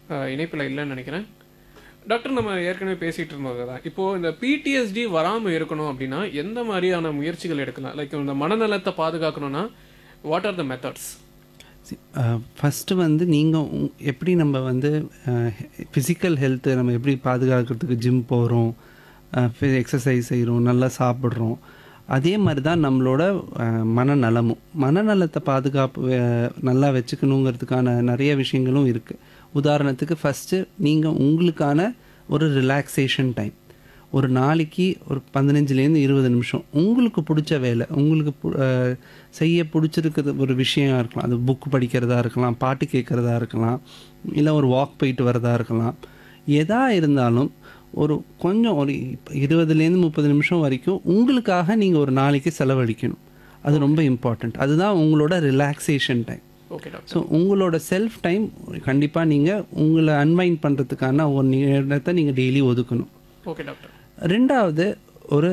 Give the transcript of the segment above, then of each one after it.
இணைப்பில் இல்லைன்னு நினைக்கிறேன் டாக்டர் நம்ம ஏற்கனவே பேசிட்டு இருந்தது தான் இப்போ இந்த பிடிஎஸ்டி வராம இருக்கணும் அப்படின்னா எந்த மாதிரியான முயற்சிகள் எடுக்கலாம் லைக் இந்த மனநலத்தை பாதுகாக்கணும்னா what are the methods first வந்து நீங்கள் எப்படி நம்ம வந்து ஃபிசிக்கல் ஹெல்த்து நம்ம எப்படி பாதுகாக்கிறதுக்கு ஜிம் போகிறோம் எக்ஸசைஸ் செய்கிறோம் நல்லா சாப்பிட்றோம் அதே மாதிரி தான் நம்மளோட அஹ், மனநலமும் மனநலத்தை பாதுகாப்பு அஹ், நல்லா வச்சுக்கணுங்கிறதுக்கான நிறைய விஷயங்களும் இருக்குது உதாரணத்துக்கு ஃபஸ்ட்டு நீங்கள் உங்களுக்கான ஒரு ரிலாக்ஸேஷன் டைம் ஒரு நாளைக்கு ஒரு பதினஞ்சுலேருந்து இருபது நிமிஷம் உங்களுக்கு பிடிச்ச வேலை உங்களுக்கு பு- அஹ் செய்ய பிடிச்சிருக்கிறது ஒரு விஷயம் இருக்கலாம் அது புக் படிக்கிறதா இருக்கலாம் பாட்டு கேட்குறதா இருக்கலாம் இல்லை ஒரு வாக் போயிட்டு வரதா இருக்கலாம் எதா இருந்தாலும் ஒரு கொஞ்சம் ஒரு இருபதுலேருந்து முப்பது நிமிஷம் வரைக்கும் உங்களுக்காக நீங்கள் ஒரு நாளைக்கு செலவழிக்கணும் அது ரொம்ப இம்பார்ட்டண்ட் அதுதான் உங்களோட relaxation time okay doctor so உங்களோட செல்ஃப் டைம் கண்டிப்பாக நீங்கள் உங்களை அன்வைண்ட் பண்ணுறதுக்கான ஒரு நேரத்தை நீங்கள் டெய்லி ஒதுக்கணும் ஓகே டாக்டர் ரெண்டாவது ஒரு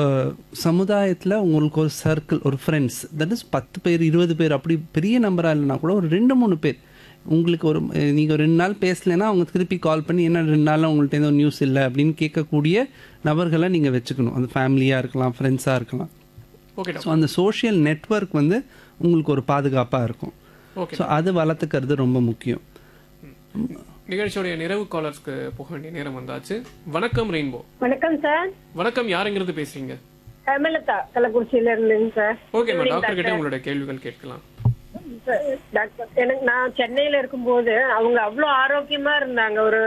சமுதாயத்தில் உங்களுக்கு ஒரு சர்க்கிள் ஒரு ஃப்ரெண்ட்ஸ் தட் இஸ் பத்து பேர் இருபது பேர் அப்படி பெரிய நம்பராக இல்லைனா கூட ஒரு ரெண்டு மூணு பேர் உங்களுக்கு ஒரு நீங்கள் ரெண்டு நாள் பேசலைன்னா அவங்க திருப்பி கால் பண்ணி என்ன ரெண்டு நாளில் உங்கள்ட்ட எதுவும் நியூஸ் இல்லை அப்படின்னு கேட்கக்கூடிய நபர்களை நீங்கள் வச்சுக்கணும் அது ஃபேமிலியாக இருக்கலாம் ஃப்ரெண்ட்ஸாக இருக்கலாம் ஓகே டாக்டர் ஸோ அந்த சோஷியல் நெட்வொர்க் வந்து உங்களுக்கு ஒரு பாதுகாப்பாக இருக்கும் ஓகே ஸோ அது வளர்த்துக்கிறது ரொம்ப முக்கியம் நிகழ்ச்சியோடைய நிறைவு காலர்ஸ்க்கு போக வேண்டிய நேரம் வந்தாச்சு வணக்கம் ரெயின்போ வணக்கம் சார் வணக்கம் யாருங்கிறது பேசுறீங்க ஹேமலதா கள்ளக்குறிச்சியில இருந்துங்க சார் ஓகேம்மா டாக்டர் கிட்ட உங்களோட கேள்விகள் கேட்கலாம் சார், டாக்டர் எனக்கு நான் சென்னையில இருக்கும்போது அவங்க அவ்வளோ ஆரோக்கியமா இருந்தாங்க ஒரு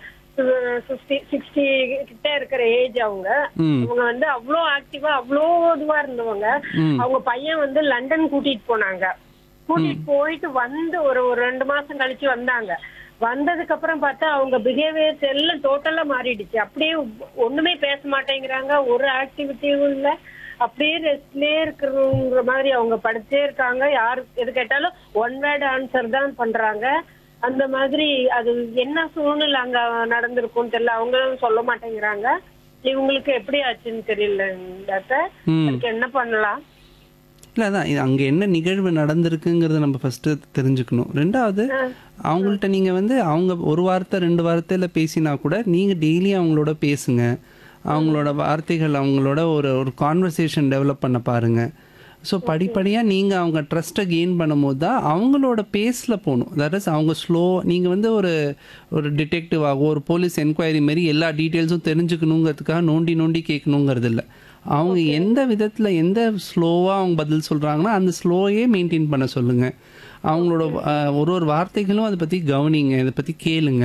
சிக்ஸ்டி சிக்ஸ்டி கிட்ட இருக்கிற ஏஜ் அவங்க ம் அவங்க வந்து அவ்வளோ ஆக்டிவா அவ்வளோ இதுவா இருந்தவங்க ம். அவங்க பையன் வந்து லண்டன் கூட்டிட்டு போனாங்க கூட்டிட்டு போயிட்டு வந்து ஒரு ஒரு ரெண்டு மாசம் கழிச்சு வந்தாங்க வந்ததுக்கு அப்புறம் பார்த்தா அவங்க பிஹேவியர்ஸ் எல்லாம் டோட்டலா மாறிடுச்சு அப்படியே ஒண்ணுமே பேச மாட்டேங்கிறாங்க ஒரு ஆக்டிவிட்டியும் இல்ல அப்படியே ரெஸ்ட்லயே இருக்கிறவங்க மாதிரி அவங்க படுத்தே இருக்காங்க யாரு எது கேட்டாலும் ஒன் வேர்ட் ஆன்சர் தான் பண்றாங்க அந்த மாதிரி அது என்ன சூழ்நிலை அங்க நடந்திருக்கும் தெரியல அவங்களும் சொல்ல மாட்டேங்கிறாங்க இவங்களுக்கு எப்படி ஆச்சுன்னு தெரியல டாக்டர் ம் அதுக்கு என்ன பண்ணலாம் இல்லை அதான் இது அங்கே என்ன நிகழ்வு நடந்திருக்குங்கிறத நம்ம ஃபஸ்ட்டு தெரிஞ்சுக்கணும் ரெண்டாவது அவங்கள்ட்ட நீங்கள் வந்து அவங்க ஒரு வார்த்தை ரெண்டு வார்த்தையில் பேசினா கூட நீங்கள் டெய்லி அவங்களோட பேசுங்க அவங்களோட வார்த்தைகள் அவங்களோட ஒரு ஒரு கான்வர்சேஷன் டெவலப் பண்ண பாருங்கள் ஸோ படிப்படியாக நீங்கள் அவங்க ட்ரஸ்ட்டை கெயின் பண்ணும்போது தான் அவங்களோட பேஸில் போகணும் தட் இஸ் அவங்க ஸ்லோ நீங்கள் வந்து ஒரு ஒரு டிடெக்டிவ் ஆகும் ஒரு போலீஸ் என்கொயரி மாதிரி எல்லா டீட்டெயில்ஸும் தெரிஞ்சுக்கணுங்கிறதுக்காக நோண்டி நோண்டி கேட்கணுங்கிறது இல்லை அவங்க எந்த விதத்தில் எந்த ஸ்லோவாக அவங்க பதில் சொல்கிறாங்கன்னா அந்த ஸ்லோயே மெயின்டைன் பண்ண சொல்லுங்கள் அவங்களோட அஹ், ஒரு ஒரு வார்த்தைகளும் அதை பற்றி கவனிங்க இதை பற்றி கேளுங்க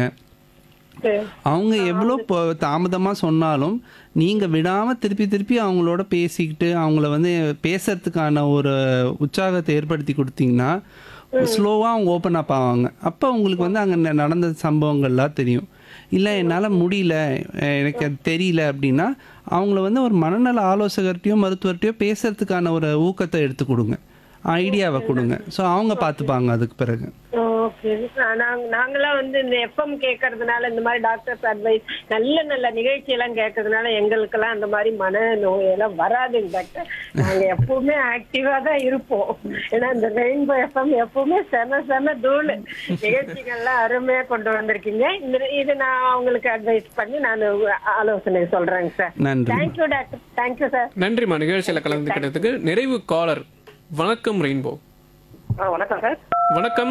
சரி. அவங்க எவ்வளோ தாமதமாக சொன்னாலும் நீங்கள் விடாமல் திருப்பி திருப்பி அவங்களோட பேசிக்கிட்டு அவங்கள வந்து பேசுறதுக்கான ஒரு உற்சாகத்தை ஏற்படுத்தி கொடுத்தீங்கன்னா ஸ்லோவாக அவங்க ஓப்பன் அப் ஆவாங்க அப்போ உங்களுக்கு வந்து அங்கே நடந்த சம்பவங்கள்லாம் தெரியும் இல்லை என்னால் முடியல அஹ் எனக்கு அது தெரியல அப்படின்னா அவங்கள வந்து ஒரு மனநல ஆலோசகர்கிட்டயோ மருத்துவர்கிட்டயோ பேசுறதுக்கான ஒரு ஊக்கத்தை எடுத்து கொடுங்க ஐடியாவை கொடுங்க ஸோ அவங்க பார்த்துப்பாங்க அதுக்கு பிறகு ஓகே நாங்க நாங்களாம் வந்து இந்த எஃப்எம் கேட்கறதுனால இந்த மாதிரி டாக்டர்ஸ் அட்வைஸ் நல்ல நல்ல நிகழ்ச்சி எல்லாம் கேட்கறதுனால எங்களுக்கெல்லாம் அந்த மாதிரி மன நோய் எல்லாம் வராதுங்க டாக்டர் நாங்க எப்பவுமே ஆக்டிவா தான் இருப்போம் ஏன்னா இந்த ரெயின்போ எஃப்எம் எப்பவுமே செம செம தூள் நிகழ்ச்சிகள்லாம் அருமையா கொண்டு வந்திருக்கீங்க இந்த இது நான் அவங்களுக்கு அட்வைஸ் பண்ணி நான் ஆலோசனை சொல்றேங்க சார் நன்றி தேங்க்யூ டாக்டர் தேங்க்யூ சார் நன்றிம்மா நிகழ்ச்சியில் கலந்துக்கிட்டதுக்கு நிறைவு காலர் வணக்கம் ரெயின்போ வணக்கம் சார் வணக்கம்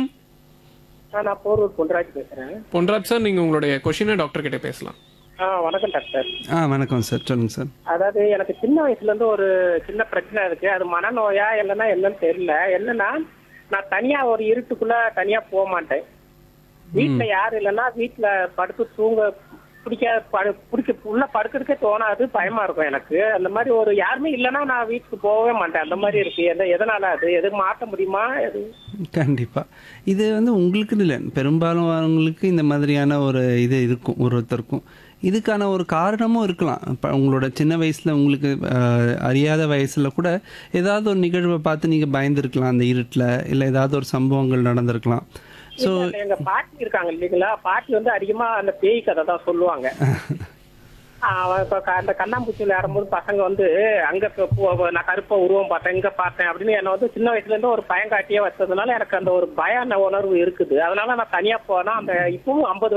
சார் நான் போரூர் பொன்ராஜ் பேசுறேன் பொன்ராஜ் சார் நீங்க உங்களுடைய கொஷினை டாக்டர் கிட்ட பேசலாம் ஆ வணக்கம் டாக்டர் ஆ வணக்கம் சார் சொல்லுங்கள் சார் அதாவது எனக்கு சின்ன வயசுல இருந்து ஒரு சின்ன பிரச்சனை இருக்கு அது மனநோயா இல்லைன்னா என்னன்னு தெரியல என்னன்னா நான் தனியா ஒரு இருட்டுக்குள்ள தனியா போக மாட்டேன் வீட்டுல யாரும் இல்லைன்னா வீட்டுல படுத்து தூங்க பிடிக்க படு பிடிக்க உள்ள படுக்கிறதுக்கே தோணாது பயமா இருக்கும் எனக்கு அந்த மாதிரி ஒரு யாருமே இல்லைன்னா நான் வீட்டுக்கு போகவே மாட்டேன் அந்த மாதிரி இருக்கு எத எதனால அது எது மாற்ற முடியுமா எது கண்டிப்பாக இது வந்து உங்களுக்கு இல்லை பெரும்பாலும் வரவங்களுக்கு இந்த மாதிரியான ஒரு இது இருக்கும் ஒருத்தருக்கும் இதுக்கான ஒரு காரணமும் இருக்கலாம் இப்போ உங்களோட சின்ன வயசில் உங்களுக்கு அஹ், அறியாத வயசில் கூட ஏதாவது ஒரு நிகழ்வை பார்த்து நீங்கள் பயந்துருக்கலாம் அந்த இருட்டில் இல்லை ஏதாவது ஒரு சம்பவங்கள் நடந்திருக்கலாம் ஸோ இல்ல, எங்க பாட்டி இருக்காங்க இல்லைங்களா பாட்டி வந்து அதிகமா அந்த பேய் கதை தான் சொல்லுவாங்க அவன் இப்ப க- அந்த கண்ணாம்பூச்சி விளையாடும்போது பசங்க வந்து அங்க இப்ப போ- நான் கருப்பா உருவம் பார்த்தேன் இங்க பார்த்தேன் அப்படின்னு என்ன வந்து சின்ன வயசுல இருந்து ஒரு பயம் காட்டியே வச்சதுனால எனக்கு அந்த ஒரு பய உணர்வு இருக்குது அதனால நான் தனியா போனா அந்த இப்பவும் ஐம்பது